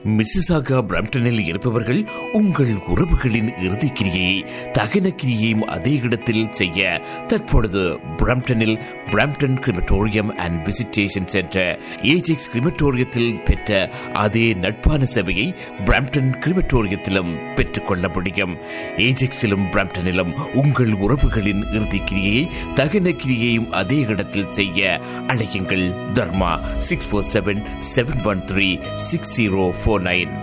Mississauga பிரம்டனில் இருப்பவர்கள் உங்கள் உறவுகளின் இறுதிக் கிரியை தகன கிரியையும் அதே இடத்தில் செய்ய தற்பொழுது பிரம்டனில் Brampton crematorium and visitation centre Ajax கிரிமட்டோரியத்தில் பெற்ற அதே நட்பான சேவையை பிரம்டன் கிரிமட்டோரியத்திலும் பெற்றுக்கொள்ள முடியும் ஏஜெக்ஸிலும் பிரம்டனிலும் உங்கள் உறவுகளின் இறுதிக் கிரியை தகன கிரியையும் அதே இடத்தில் செய்ய அழையுங்கள் Dharma six four seven seven one three six zero four nine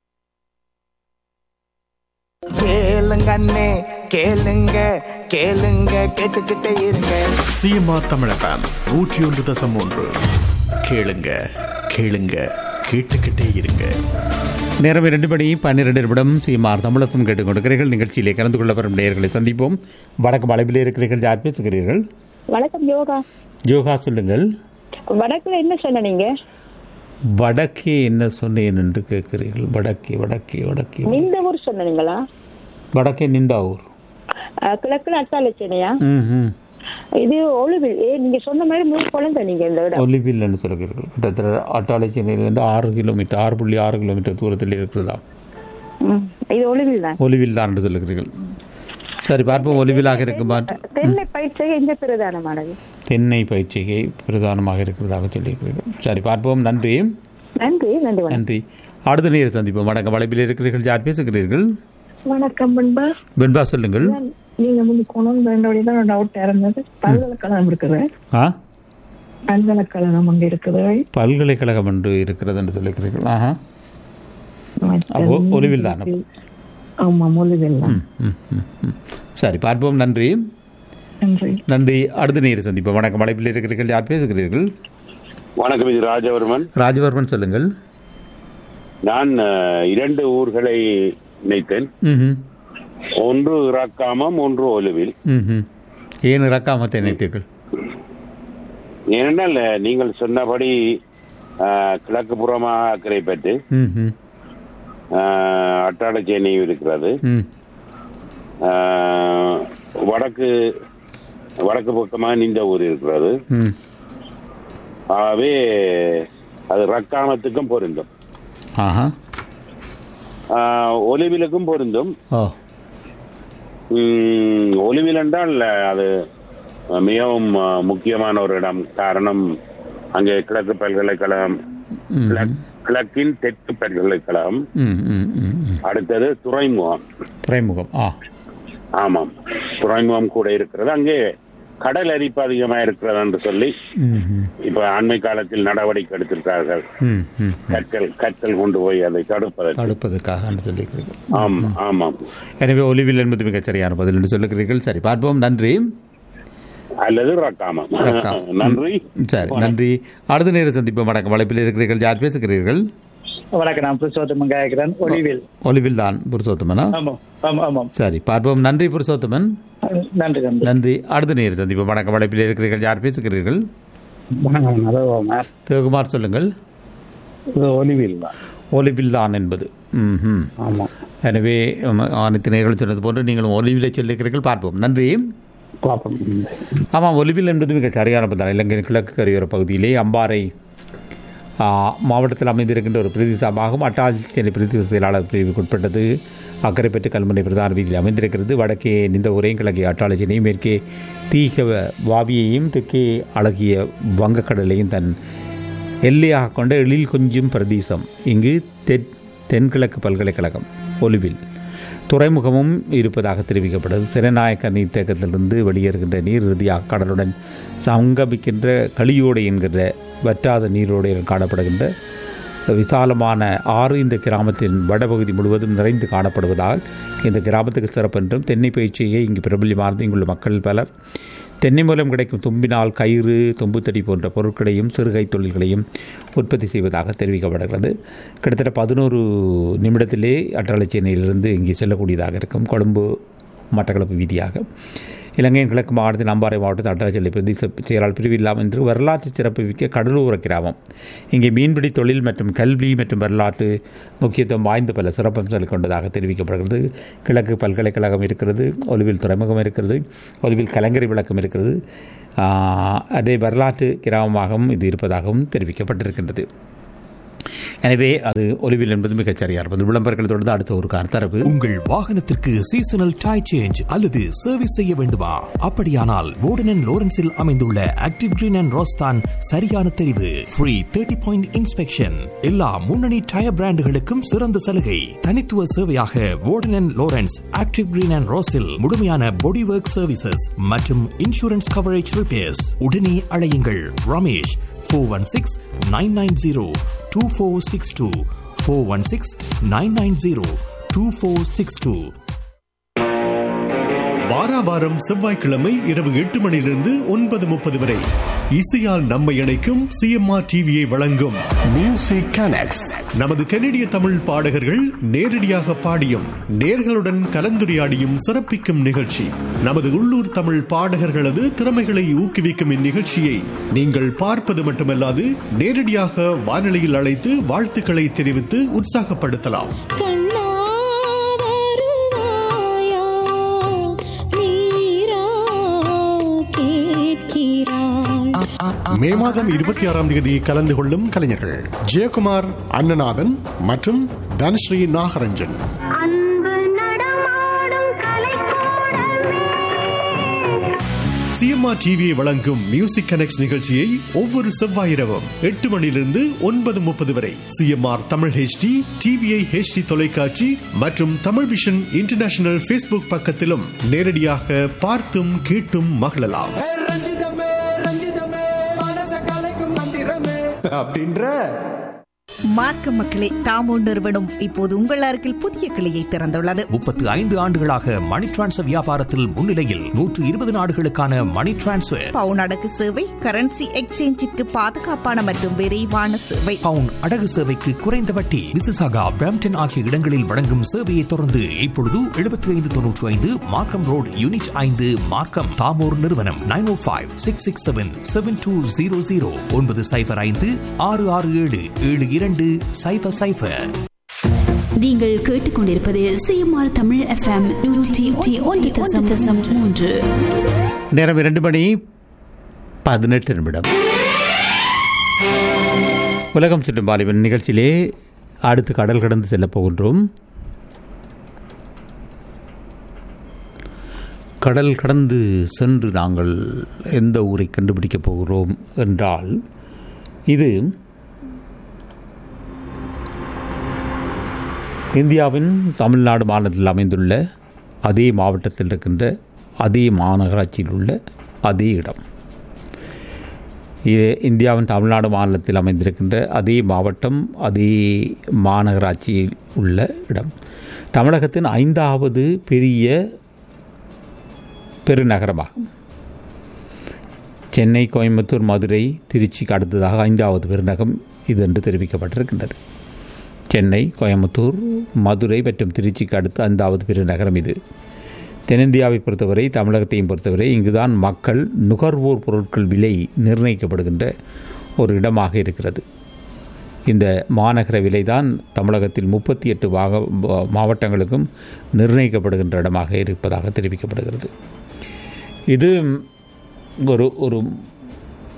கேளுங்க அண்ணே கேளுங்க கேளுங்க கேட்டுக்கிட்டே இருங்க சிஎம்ஆர் தமிழ் எஃப்எம் நூற்றி ஒன்று தசம் ஒன்று கேளுங்க கேளுங்க கேட்டுக்கிட்டே இருங்க நேரம் இரண்டு மணி பன்னிரண்டு நிமிடம் சீமார் தமிழகம் கேட்டுக்கொண்டிருக்கிறீர்கள் நிகழ்ச்சியிலே கலந்து கொள்ள வரும் நேயர்களை சந்திப்போம் வடக்கு அளவில் இருக்கிறீர்கள் யார் பேசுகிறீர்கள் வணக்கம் யோகா யோகா சொல்லுங்கள் வடக்குல என்ன சொன்ன நீங்க வடக்கே என்ன சொன்னேன் என்று கேட்கிறீர்கள் வடக்கே வடக்கே வடக்கே இந்த ஊர் சொன்னீங்களா வடக்கே நிந்தாவூர் அஹ், கிழக்குல அட்டாளச்சேனையா ம் ம் இது ஒளிவில் ஏ நீங்க சொன்ன மாதிரி மூணு குழந்தை நீங்க இந்த இடம் ஒலிவில் என்று சொல்கிறீர்கள் கிட்டத்தட்ட அட்டாளை சென்னையிலிருந்து ஆறு கிலோமீட்டர் ஆறு புள்ளி ஆறு கிலோமீட்டர் தூரத்தில் இருக்கிறதா ம், இது ஒளிவில் தான் ஒலிவில் தான் என்று சொல்லுகிறீர்கள் சரி பார்ப்போம் ஒலிவிலாக இருக்குமா தென்னை பயிற்சியை எந்த பிரதானமானது தென்னை பயிற்சிகை பிரதானமாக இருக்கிறதாக சொல்லியிருக்கிறீர்கள் சரி பார்ப்போம் நன்றி நன்றி நன்றி வணக்கம் நன்றி அடுத்த நேரம் சந்திப்போம் வணக்கம் வளைப்பில் இருக்கிறீர்கள் யார் பேசுகிறீர்கள் வணக்கம் பண்பா வெண்பா சொல்லுங்கள் நீங்க முந்தி போனோம் ரெண்டு வழி தான் டவுட் இருந்தது பல்கலைக்கழகம் இருக்குது ஆ பல்கலைக்கழகம் அங்க இருக்குது பல்கலைக்கழகம் என்று இருக்கிறது என்று சொல்லியிருக்கிறீர்கள் ஆஹா அப்போ ஒலிவில் தான் ஆமா மொழிவில் தான் ம், ம், ம். சரி பார்ப்போம் நன்றி நன்றி நன்றி அடுத்த நேரம் சந்திப்போம் வணக்கம் வளைப்பில் இருக்கிறீர்கள் யார் பேசுகிறீர்கள் வணக்கம் இது ராஜவர்மன் ராஜவர்மன் சொல்லுங்கள் நான் அஹ், இரண்டு ஊர்களை நினைத்தேன் ம் ஒன்று இறக்காமம் ஒன்று ஒலுவில் ம் ஏன் இறக்காமத்தை நினைத்தீர்கள் ஏனென்றால் அஹ், நீங்கள் சொன்னபடி அஹ், கிழக்கு புறமாக அக்கரைப்பட்டு ம் ம் அட்டாளச்சேனை இருக்கிறது ம் அஹ், வடக்கு வடக்கு பக்கமாக நின்ற ஊர் இருக்கிறது ம் ஆகவே அது ரக்காமத்துக்கும் பொருந்தும் ஆஹா அஹ், ஒலிவிலுக்கும் பொருந்தும் ஓ உம், ஒலிவில் என்றால் அது மிகவும் அஹ், முக்கியமான ஒரு இடம் காரணம் அங்கே கிழக்கு பல்கலைக்கழகம் ம் கிழக்- கிழக்கின் தெற்கு பல்கலைக்கழகம் ம் ம் ம் ம். அடுத்தது துறைமுகம் துறைமுகம் ஆ ஆமாம் துறைமுகம் கூட இருக்கிறது அங்கே கடல் அரிப்பு அதிகமா இருக்கிறது என்று சொல்லி ம் ம் இப்ப அண்மை காலத்தில் நடவடிக்கை எடுத்திருக்கிறார்கள் ம் ம் கற்கள் கற்கள் கொண்டு போய் அதை தடுப்பதற்கு தடுப்பதற்காக என்று சொல்லியிருக்கிறீர்கள் ஆம் ஆமாம் எனவே ஒலிவில் என்பது மிகச் சரியான பதில் என்று சொல்லுகிறீர்கள் சரி பார்ப்போம் நன்றி அல்லது ரக்காமம் ரக்காம். நன்றி சரி நன்றி அடுத்த நேரம் சந்திப்போம் வணக்கம் வளைப்பில் இருக்கிறீர்கள் யார் பேசுகிறீர்கள் வணக்கம் நான் புருஷோத்தமன் கேட்கிறேன் ஒளிவில் ஒலிவில் தான் புருஷோத்தமனா ஆமாம் ஆமாம் ஆமாம் சரி பார்ப்போம் நன்றி புருஷோத்தமன் நன்றி நன்றி நன்றி அடுத்த நேரம் சந்திப்போம் வணக்கம் வளைப்பில் இருக்கிறீர்கள் யார் பேசுகிறீர்கள் வணக்கம் அதான் தேவகுமார் சொல்லுங்கள் இது ஒளிவில் தான் ஒலிவில் தான் என்பது ம் ம் ஆமாம் எனவே உம், அனைத்து நேர்கள் சொன்னது போன்று நீங்களும் ஒலிவிலை சொல்லுகிறீர்கள் பார்ப்போம் நன்றி பார்ப்போம் ஆமாம் ஒலிவில் என்பது மிக சரியான பதில் இலங்கையின் கிழக்கு கரையோர பகுதியிலே அம்பாறை ஆ, மாவட்டத்தில் அமைந்திருக்கின்ற ஒரு பிரதேசமாகும் அட்டாளச்சேரி பிரதேச செயலாளர் பிரிவுக்கு உட்பட்டது அக்கரைப்பட்டு கல்முனை பிரதான வீதியில் அமைந்திருக்கிறது வடக்கே நிந்த உரையும் கிழக்கே அட்டாளச்சேனையும் மேற்கே தீகவ வாவியையும் தெற்கே அழகிய வங்கக்கடலையும் தன் எல்லையாக கொண்ட எழில் கொஞ்சும் பிரதேசம் இங்கு தென் தென்கிழக்கு பல்கலைக்கழகம் ஒலிவில் துறைமுகமும் இருப்பதாக தெரிவிக்கப்படுது சிறநாயக்க நீர்த்தேக்கத்திலிருந்து வெளியேறுகின்ற நீர் இறுதியாக கடலுடன் சங்கமிக்கின்ற களியோடை என்கிற வற்றாத நீரோடையில் காணப்படுகின்ற விசாலமான ஆறு இந்த கிராமத்தின் வடபகுதி முழுவதும் நிறைந்து காணப்படுவதால் இந்த கிராமத்துக்கு சிறப்பென்றும் தென்னை பயிற்சியை இங்கு பிரபல்யமானது இங்குள்ள மக்கள் பலர் தென்னை மூலம் கிடைக்கும் தும்பினால் கயிறு தும்புத்தடி போன்ற பொருட்களையும் சிறுகை தொழில்களையும் உற்பத்தி செய்வதாக தெரிவிக்கப்படுகிறது கிட்டத்தட்ட பதினோரு நிமிடத்திலே அட்டாளச்சேனையிலிருந்து இங்கே செல்லக்கூடியதாக இருக்கும் கொழும்பு மட்டக்களப்பு வீதியாக இலங்கையின் கிழக்கு மாவட்டத்தின் அம்பாறை மாவட்டத்தில் அட்டாளச்சேரி பிரதேச செயலாளர் பிரிவு இல்லாமல் என்று வரலாற்று சிறப்பு மிக்க கடலோர கிராமம் இங்கே மீன்பிடி தொழில் மற்றும் கல்வி மற்றும் வரலாற்று முக்கியத்துவம் வாய்ந்த பல சிறப்பம்சங்கள் கொண்டதாக தெரிவிக்கப்படுகிறது கிழக்கு பல்கலைக்கழகம் இருக்கிறது ஒலிவில் துறைமுகம் இருக்கிறது ஒலிவில் கலங்கரை விளக்கம் இருக்கிறது ஆஹ், அதே வரலாற்று கிராமமாகவும் இது இருப்பதாகவும் தெரிவிக்கப்பட்டிருக்கின்றது எனவே அது ஒலிவில் என்பது மிகச் சரியாக இருப்பது விளம்பரங்கள் தொடர்ந்து அடுத்த ஒரு கார் தரப்பு உங்கள் வாகனத்திற்கு சீசனல் டை சேஞ்ச் அல்லது சர்வீஸ் செய்ய வேண்டுமா அப்படியானால் வோர்டன் லோரன்ஸில் அமைந்துள்ள ஆக்டிவ் கிரீன் அண்ட் ரோஸ்தான் சரியான தெரிவு ஃப்ரீ தேர்ட்டி பாயிண்ட் இன்ஸ்பெக்ஷன் எல்லா முன்னணி டயர் பிராண்டுகளுக்கும் சிறந்த சலுகை தனித்துவ சேவையாக Warden Lawrence active green and ரோஸில் முழுமையான பாடி ஒர்க் சர்வீசஸ் மற்றும் இன்சூரன்ஸ் கவரேஜ் ரிப்பேர்ஸ் உடனே அழையுங்கள் Ramesh four one six nine nine zero two four six two four one six nine nine zero two four six two வாராவாரம் செவ்வாய்க்கிழமை இரவு எட்டு மணியிலிருந்து ஒன்பது முப்பது வரை இசையால் நம்மை இணைக்கும் சிஎம்ஆர் டிவியை வழங்கும் மியூசிக் கனெக்ட்ஸ் நமது கனடிய தமிழ் பாடகர்கள் நேரடியாக பாடியும் நேர்களுடன் கலந்துரையாடியும் சிறப்பிக்கும் நிகழ்ச்சி நமது உள்ளூர் தமிழ் பாடகர்களது திறமைகளை ஊக்குவிக்கும் இந்நிகழ்ச்சியை நீங்கள் பார்ப்பது மட்டுமல்லாது நேரடியாக வானொலியில் அழைத்து வாழ்த்துக்களை தெரிவித்து உற்சாகப்படுத்தலாம் மே மாதம் இருபத்தி ஆறாம் தேதி கலந்து கொள்ளும் கலைஞர்கள் ஜெயக்குமார் அண்ணநாதன் மற்றும் தனஸ்ரீ நாகரஞ்சன் சிஎம்ஆர் டிவியை வழங்கும் மியூசிக் கனெக்ட் நிகழ்ச்சியை ஒவ்வொரு செவ்வாய் இரவும் எட்டு மணியிலிருந்து ஒன்பது முப்பது வரை CMR Tamil HD TVI HD தொலைக்காட்சி மற்றும் தமிழ் விஷன் இன்டர்நேஷனல் ஃபேஸ்புக் பக்கத்திலும் நேரடியாக பார்த்தும் கேட்டும் மகிழலாம் அப்படின்ற மார்க்க மக்களே தாமோ நிறுவனம் இப்போது உங்கள் அருகில் புதிய கிளையை திறந்துள்ளது முப்பத்து ஐந்து ஆண்டுகளாக மணி டிரான்ஸ்ஃபர் வியாபாரத்தில் முன்னிலையில் நூற்று இருபது நாடுகளுக்கான மணி டிரான்ஸ்ஃபர் பவுன் அடகு சேவை கரன்சி எக்ஸ்சேஞ்சிற்கு பாதுகாப்பான மற்றும் விரைவான சேவை பவுன் அடகு சேவைக்கு குறைந்த வட்டி மிசிசாகா பிராம்டன் ஆகிய இடங்களில் வழங்கும் சேவையை தொடர்ந்து இப்பொழுது எழுபத்தி ஐந்து தொன்னூற்றி ஐந்து மார்க்கம் ரோடு யூனிட் ஐந்து மார்க்கம் தாமோர் நிறுவனம் nine O five six six seven seven two zero zero ஒன்பது சைபர் ஐந்து ஆறு ஆறு ஏழு ஏழு இரண்டு சைபர் சைபர் நீங்கள் கேட்டுக்கொண்டிருப்பது சிஎம்ஆர் தமிழ் எஃப்எம் நூற்றி ஒன்று தசம் தசம் மூன்று நேரம் இரண்டு மணி பதினெட்டு நிமிடம் உலகம் சுற்றும் பாலிவன் நிகழ்ச்சியிலே அடுத்து கடல் கடந்து செல்லப் போகின்றோம் கடல் கடந்து சென்று நாங்கள் எந்த ஊரை கண்டுபிடிக்கப் போகிறோம் என்றால் இது இந்தியாவின் தமிழ்நாடு மாநிலத்தில் அமைந்துள்ள அதே மாவட்டத்தில் இருக்கின்ற அதே மாநகராட்சியில் உள்ள அதே இடம் இது இந்தியாவின் தமிழ்நாடு மாநிலத்தில் அமைந்திருக்கின்ற அதே மாவட்டம் அதே மாநகராட்சியில் உள்ள இடம் தமிழகத்தின் ஐந்தாவது பெரிய பெருநகரமாகும் சென்னை கோயம்புத்தூர் மதுரை திருச்சிக்கு அடுத்ததாக ஐந்தாவது பெருநகம் இது என்று தெரிவிக்கப்பட்டிருக்கின்றது சென்னை கோயம்புத்தூர் மதுரை மற்றும் திருச்சிக்கு அடுத்து ஐந்தாவது பெருநகரம் இது தென்னிந்தியாவை பொறுத்தவரை தமிழகத்தையும் பொறுத்தவரை இங்குதான் மக்கள் நுகர்வோர் பொருட்கள் விலை நிர்ணயிக்கப்படுகின்ற ஒரு இடமாக இருக்கிறது இந்த மாநகர விலைதான் தமிழகத்தில் முப்பத்தி எட்டு வாக மாவட்டங்களுக்கும் நிர்ணயிக்கப்படுகின்ற இடமாக இருப்பதாக தெரிவிக்கப்படுகிறது இது ஒரு ஒரு